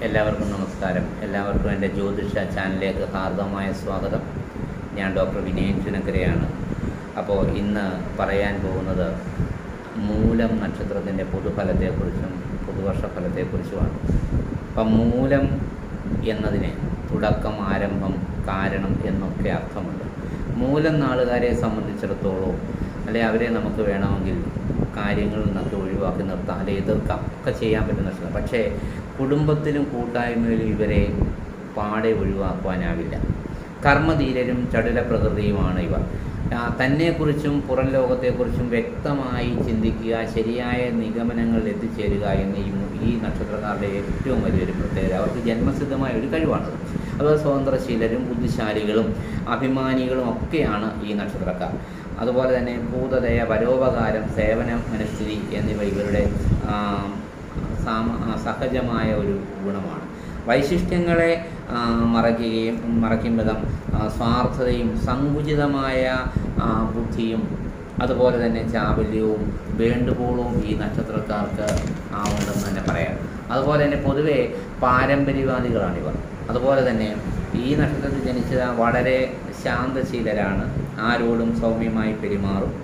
എല്ലാവർക്കും നമസ്കാരം എല്ലാവർക്കും എൻ്റെ ജ്യോതിഷ ചാനലിലേക്ക് ഹാർദവമായ സ്വാഗതം ഞാൻ ഡോക്ടർ വിനയൻ ചുനക്കരയാണ് അപ്പോൾ ഇന്ന് പറയാൻ പോകുന്നത് മൂലം നക്ഷത്രത്തിൻ്റെ പൊതുഫലത്തെക്കുറിച്ചും പുതുവർഷ ഫലത്തെക്കുറിച്ചുമാണ് അപ്പം മൂലം എന്നതിന് തുടക്കം ആരംഭം കാരണം എന്നൊക്കെ അർത്ഥമുണ്ട് മൂലം നാളുകാരെ സംബന്ധിച്ചിടത്തോളം അല്ലെ അവരെ നമുക്ക് വേണമെങ്കിൽ കാര്യങ്ങളിൽ നിന്നൊക്കെ ഒഴിവാക്കി നിർത്താം അല്ലെ എതിർക്കാം ഒക്കെ ചെയ്യാൻ പറ്റുന്ന നക്ഷത്രം പക്ഷേ കുടുംബത്തിലും കൂട്ടായ്മയിലും ഇവരെ പാടെ ഒഴിവാക്കുവാനാവില്ല കർമ്മധീരരും ചടുല പ്രകൃതിയുമാണ് ഇവർ ആ, തന്നെക്കുറിച്ചും പുറം ലോകത്തെക്കുറിച്ചും വ്യക്തമായി ചിന്തിക്കുക ശരിയായ നിഗമനങ്ങളിൽ എത്തിച്ചേരുക എന്ന ഈ മു- ഈ നക്ഷത്രക്കാരുടെ ഏറ്റവും വലിയൊരു പ്രത്യേകത അവർക്ക് ജന്മസിദ്ധമായ ഒരു കഴിവാണത് അതുപോലെ സ്വതന്ത്രശീലരും ബുദ്ധിശാലികളും അഭിമാനികളും ഒക്കെയാണ് ഈ നക്ഷത്രക്കാർ അതുപോലെ തന്നെ ഭൂതദയ പരോപകാരം സേവന മനസ്ഥിതി എന്നിവ ഇവരുടെ ആ, സാമ ആ, സഹജമായ ഒരു ഗുണമാണ് വൈശിഷ്ട്യങ്ങളെ ആ, മറയ്ക്കുകയും മറയ്ക്കും വിധം ആ, സ്വാർത്ഥതയും സങ്കുചിതമായ ആ, ബുദ്ധിയും അതുപോലെ തന്നെ ചാബല്യവും വേണ്ടുപോളവും ഈ നക്ഷത്രക്കാർക്ക് ആ, ഉണ്ടെന്ന് തന്നെ പറയാം അതുപോലെ തന്നെ പൊതുവെ പാരമ്പര്യവാദികളാണിവർ അതുപോലെ തന്നെ ഈ നക്ഷത്രത്തിൽ ജനിച്ച വളരെ ശാന്തശീലരാണ് ആരോടും സൗമ്യമായി പെരുമാറും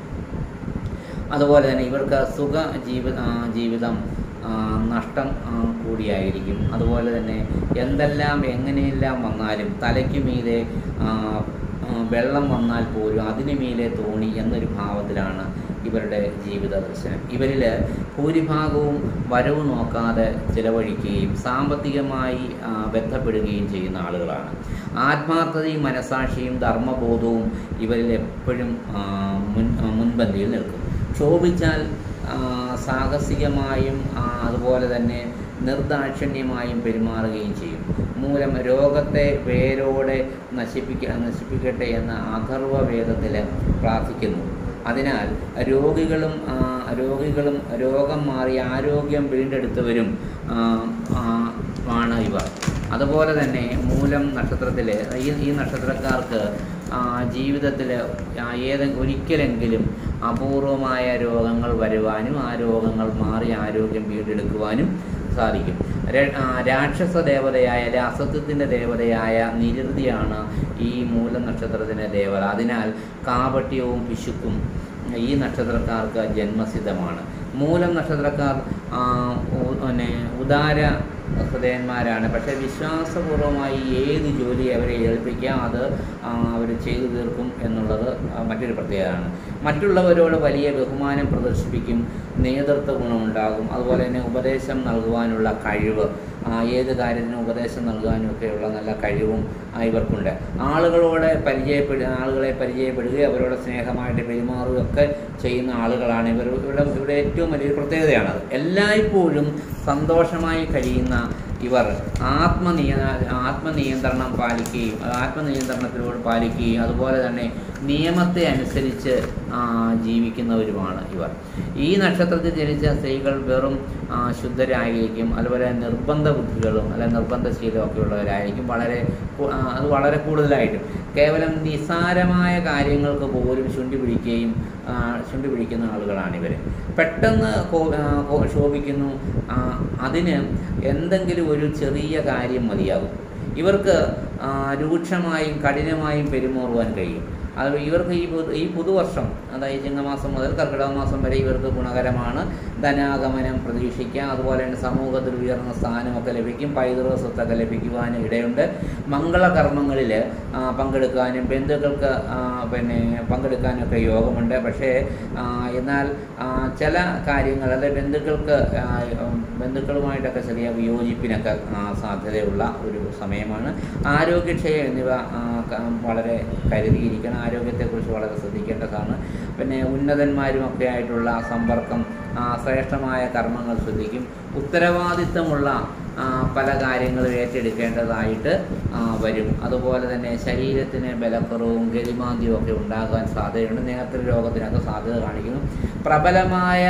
അതുപോലെ തന്നെ ഇവർക്ക് സുഖ ജീവി ആ, ജീവിതം ആ, നഷ്ടം ആ, കൂടിയായിരിക്കും അതുപോലെ തന്നെ എന്തെല്ലാം എങ്ങനെയെല്ലാം വന്നാലും തലയ്ക്ക് മീതെ ആ, ആ, വെള്ളം വന്നാൽ പോലും അതിനു മീതെ തോണി എന്നൊരു ഭാവത്തിലാണ് ഇവരുടെ ജീവിത ദർശനം ഇവരിൽ ഭൂരിഭാഗവും വരവ് നോക്കാതെ ചിലവഴിക്കുകയും സാമ്പത്തികമായി ആ, ബന്ധപ്പെടുകയും ചെയ്യുന്ന ആളുകളാണ് ആത്മാർത്ഥതയും മനസാക്ഷിയും ധർമ്മബോധവും ഇവരിൽ എപ്പോഴും ആ, മുൻ ആ, മുൻപന്തിയിൽ നിൽക്കും ക്ഷോഭിച്ചാൽ ആ, സാഹസികമായും ആ, അതുപോലെ തന്നെ നിർദാക്ഷിണ്യമായും പെരുമാറുകയും ചെയ്യും മൂലം രോഗത്തെ വേരോടെ നശിപ്പിക്ക നശിപ്പിക്കട്ടെ എന്ന അഥർവ വേദത്തിൽ പ്രാർത്ഥിക്കുന്നു അതിനാൽ രോഗികളും ആ, രോഗികളും രോഗം മാറി ആരോഗ്യം വീണ്ടെടുത്തവരും ആ, ആ, ആണ് ഇവർ അതുപോലെ തന്നെ മൂലം നക്ഷത്രത്തിൽ ഈ ഈ നക്ഷത്രക്കാർക്ക് ജീവിതത്തിൽ ഏതെ ഒരിക്കലെങ്കിലും അപൂർവമായ രോഗങ്ങൾ വരുവാനും ആ രോഗങ്ങൾ മാറി ആരോഗ്യം വീണ്ടെടുക്കുവാനും സാധിക്കും ര- ആ, രാക്ഷസ ദേവതയായ അല്ലെ അസത്യത്തിൻ്റെ ദേവതയായ നിരുതിയാണ് ഈ മൂലം നക്ഷത്രത്തിൻ്റെ ദേവത അതിനാൽ കാപട്യവും പിശുക്കും ഈ നക്ഷത്രക്കാർക്ക് ജന്മസിദ്ധമാണ് മൂലം നക്ഷത്രക്കാർ ആ, ഉ- പിന്നെ ഉദാര ഹൃദയന്മാരാണ് പക്ഷേ വിശ്വാസപൂർവമായി ഏത് ജോലി അവരെ ഏൽപ്പിക്കുക അത് അവർ ചെയ്തു തീർക്കും എന്നുള്ളത് ആ, മറ്റൊരു പ്രത്യേകതയാണ് മറ്റുള്ളവരോട് വലിയ ബഹുമാനം പ്രദർശിപ്പിക്കും നേതൃത്വ ഗുണമുണ്ടാകും അതുപോലെ തന്നെ ഉപദേശം നൽകുവാനുള്ള കഴിവ് ആ, ഏത് കാര്യത്തിനും ഉപദേശം നൽകാനും ഒക്കെയുള്ള നല്ല കഴിവും ആ, ഇവർക്കുണ്ട് ആളുകളോട് പരിചയപ്പെടുക ആളുകളെ പരിചയപ്പെടുകയും അവരോട് സ്നേഹമായിട്ട് പെരുമാറുകയും ഒക്കെ ചെയ്യുന്ന ആളുകളാണ് ഇവർ ഇവിടെ ഇവിടെ ഏറ്റവും വലിയൊരു പ്രത്യേകതയാണത് എല്ലായ്പ്പോഴും സന്തോഷമായി കഴിയുന്ന ഇവർ ആത്മനിയ ആത്മനിയന്ത്രണം പാലിക്കുകയും അത് ആത്മനിയന്ത്രണത്തിലൂടെ പാലിക്കുകയും അതുപോലെ തന്നെ നിയമത്തെ അനുസരിച്ച് ആ, ജീവിക്കുന്നവരുമാണ് ഇവർ ഈ നക്ഷത്രത്തിൽ ജനിച്ച സ്ത്രീകൾ വെറും ആ, ശുദ്ധരായിരിക്കും അതുപോലെ നിർബന്ധ ബുദ്ധികളും അല്ലെ നിർബന്ധശീലവും ഒക്കെ ഉള്ളവരായിരിക്കും വളരെ കു- ആ, അത് വളരെ കൂടുതലായിട്ടും കേവലം നിസാരമായ കാര്യങ്ങൾക്ക് പോലും ശുണ്ടി പിടിക്കുകയും ആ, ശുണ്ടി പിടിക്കുന്ന ആളുകളാണ് ഇവർ പെട്ടെന്ന് കോ- ആ, കോ- ശോഭിക്കുന്നു ആ, അതിന് എന്തെങ്കിലും ഒരു ചെറിയ കാര്യം മതിയാകും ഇവർക്ക് ആ, രൂക്ഷമായും കഠിനമായും പെരുമാറുവാൻ കഴിയും അത് ഇവർക്ക് ഈ പുതു ഈ പുതുവർഷം അതായത് ചിങ്ങമാസം മുതൽ കർക്കിടക മാസം വരെ ഇവർക്ക് ഗുണകരമാണ് ധനാഗമനം പ്രതീക്ഷിക്കാം അതുപോലെ തന്നെ സമൂഹത്തിൽ ഉയർന്ന സ്ഥാനമൊക്കെ ലഭിക്കും പൈതൃക സ്വത്തൊക്കെ ലഭിക്കുവാനും ഇടയുണ്ട് മംഗളകർമ്മങ്ങളിൽ പങ്കെടുക്കാനും ബന്ധുക്കൾക്ക് ആ, പിന്നെ പങ്കെടുക്കാനൊക്കെ യോഗമുണ്ട് പക്ഷേ ആ, എന്നാൽ ആ, ചില കാര്യങ്ങൾ അല്ലെ ബന്ധുക്കൾക്ക് ആ, ഉം, ബന്ധുക്കളുമായിട്ടൊക്കെ ചെറിയ വിയോജിപ്പിനൊക്കെ ആ, സാധ്യതയുള്ള ഒരു സമയമാണ് ആരോഗ്യക്ഷയം എന്നിവ ആ, ക- വളരെ കരുതിയിരിക്കണം ആരോഗ്യത്തെക്കുറിച്ച് വളരെ ശ്രദ്ധിക്കേണ്ടതാണ് പിന്നെ ഉന്നതന്മാരും ഒക്കെ ആയിട്ടുള്ള സമ്പർക്കം ആ, ശ്രേഷ്ഠമായ കർമ്മങ്ങൾ ശ്രദ്ധിക്കും ഉത്തരവാദിത്തമുള്ള ആ, പല കാര്യങ്ങളും ഏറ്റെടുക്കേണ്ടതായിട്ട് ആ, വരും അതുപോലെ തന്നെ ശരീരത്തിന് ബലക്കുറവും ഗതിമാന്ദ്യവും ഒക്കെ ഉണ്ടാകാൻ സാധ്യതയുണ്ട് നേത്ര രോഗത്തിനൊക്കെ സാധ്യത കാണിക്കുന്നു പ്രബലമായ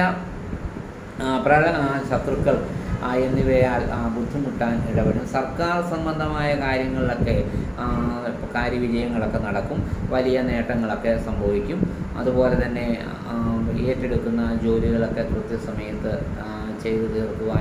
ആ, പ്ര ആ, ശത്രുക്കൾ ആ, എന്നിവയാൽ ആ, ബുദ്ധിമുട്ടാൻ ഇടപെടും സർക്കാർ സംബന്ധമായ കാര്യങ്ങളിലൊക്കെ ആ, കാര്യവിജയങ്ങളൊക്കെ നടക്കും വലിയ നേട്ടങ്ങളൊക്കെ സംഭവിക്കും അതുപോലെ തന്നെ ആ, ഏറ്റെടുക്കുന്ന ജോലികളൊക്കെ കൃത്യസമയത്ത് ആ, ചെയ്തു തീർക്കുവാൻ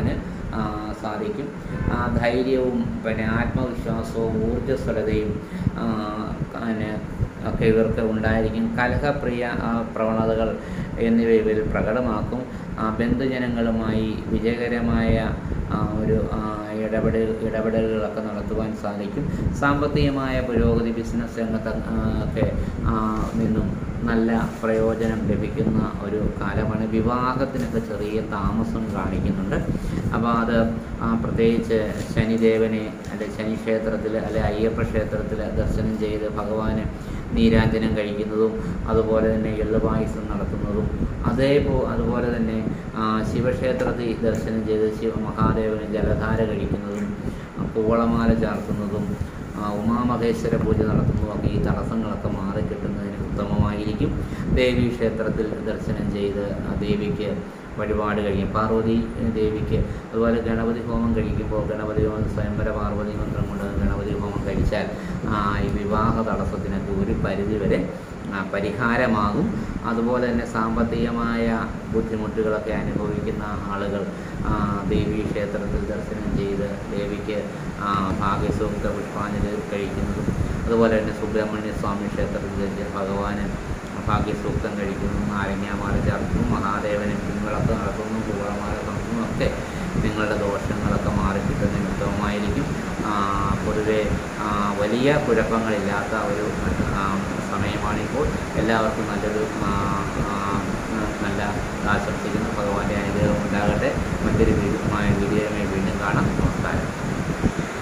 ആ, സാധിക്കും ആ, ധൈര്യവും പിന്നെ ആത്മവിശ്വാസവും ഊർജ്ജസ്വലതയും ആ, പിന്നെ ഒക്കെ ഇവർക്ക് ഉണ്ടായിരിക്കും കലഹപ്രിയ ആ, പ്രവണതകൾ എന്നിവ ഇവർ പ്രകടമാക്കും ആ, ബന്ധുജനങ്ങളുമായി വിജയകരമായ ആ, ഒരു ആ, ഇടപെടൽ ഇടപെടലുകളൊക്കെ നടത്തുവാൻ സാധിക്കും സാമ്പത്തികമായ പുരോഗതി ബിസിനസ് രംഗത്ത് ആ, ഒക്കെ ആ, നിന്നും നല്ല പ്രയോജനം ലഭിക്കുന്ന ഒരു കാലമാണ് വിവാഹത്തിനൊക്കെ ചെറിയ താമസം കാണിക്കുന്നുണ്ട് അപ്പോൾ അത് ആ, പ്രത്യേകിച്ച് ശനിദേവനെ അല്ലെ ശനി ക്ഷേത്രത്തിൽ അല്ലെ അയ്യപ്പ ക്ഷേത്രത്തിൽ ദർശനം ചെയ്ത് ഭഗവാന് നീരാഞ്ജനം കഴിക്കുന്നതും അതുപോലെ തന്നെ എള്ളുപായസം നടത്തുന്നതും അതേപോ അതുപോലെ തന്നെ ആ, ശിവക്ഷേത്രത്തിൽ ദർശനം ചെയ്ത് ശിവ മഹാദേവന് ജലധാര കഴിക്കുന്നതും ആ, കൂവളമാല ചാർത്തുന്നതും ആ, ഉമാമഹേശ്വര പൂജ നടത്തുന്നതുമൊക്കെ ഈ തടസ്സങ്ങളൊക്കെ മാറിക്കിട്ടുന്നതിന് ഉത്തമമായിരിക്കും ദേവീ ക്ഷേത്രത്തിൽ ദർശനം ചെയ്ത് ആ ദേവിക്ക് വഴിപാട് കഴിയും പാർവതി ദേവിക്ക് അതുപോലെ ഗണപതി ഹോമം കഴിക്കുമ്പോൾ ഗണപതി ഹോമം സ്വയംവര പാർവതി മന്ത്രം കൊണ്ട് ഗണപതി ഹോമം കഴിച്ചാൽ ആ, ഈ വിവാഹ തടസ്സത്തിനൊക്കെ ഒരു പരിധി വരെ ആ, പരിഹാരമാകും അതുപോലെ തന്നെ സാമ്പത്തികമായ ബുദ്ധിമുട്ടുകളൊക്കെ അനുഭവിക്കുന്ന ആളുകൾ ആ, ദേവീ ക്ഷേത്രത്തിൽ ദർശനം ചെയ്ത് ദേവിക്ക് ആ, ഭാഗ്യസൂക്ത പുഷ്പാഞ്ജലി കഴിക്കുന്നതും അതുപോലെ തന്നെ സുബ്രഹ്മണ്യ സ്വാമി ക്ഷേത്രത്തിൽ വെച്ച് ഭഗവാന് ഭാഗ്യസൂക്തം കഴിക്കുന്നു നാരങ്ങാമാല ചേർക്കുന്നു മഹാദേവന് പിൻവിളക്ക് നടത്തുന്നു പൂളമാല നടത്തുന്നു ഒക്കെ നിങ്ങളുടെ ദോഷങ്ങളൊക്കെ മാറിക്കിട്ടുന്നതിന് ഉത്തമമായിരിക്കും ആ, പൊതുവെ ആ, വലിയ കുഴപ്പങ്ങളില്ലാത്ത ഒരു ആ, സമയമാണിപ്പോൾ എല്ലാവർക്കും നല്ലൊരു ആ, ആ, നല്ല ആശംസിക്കുന്നു ഭഗവാന്റെ അനുഗ്രഹം ഉണ്ടാകട്ടെ മറ്റൊരു വീഡിയോ വീഡിയോയുമായി വീണ്ടും കാണാം നമസ്കാരം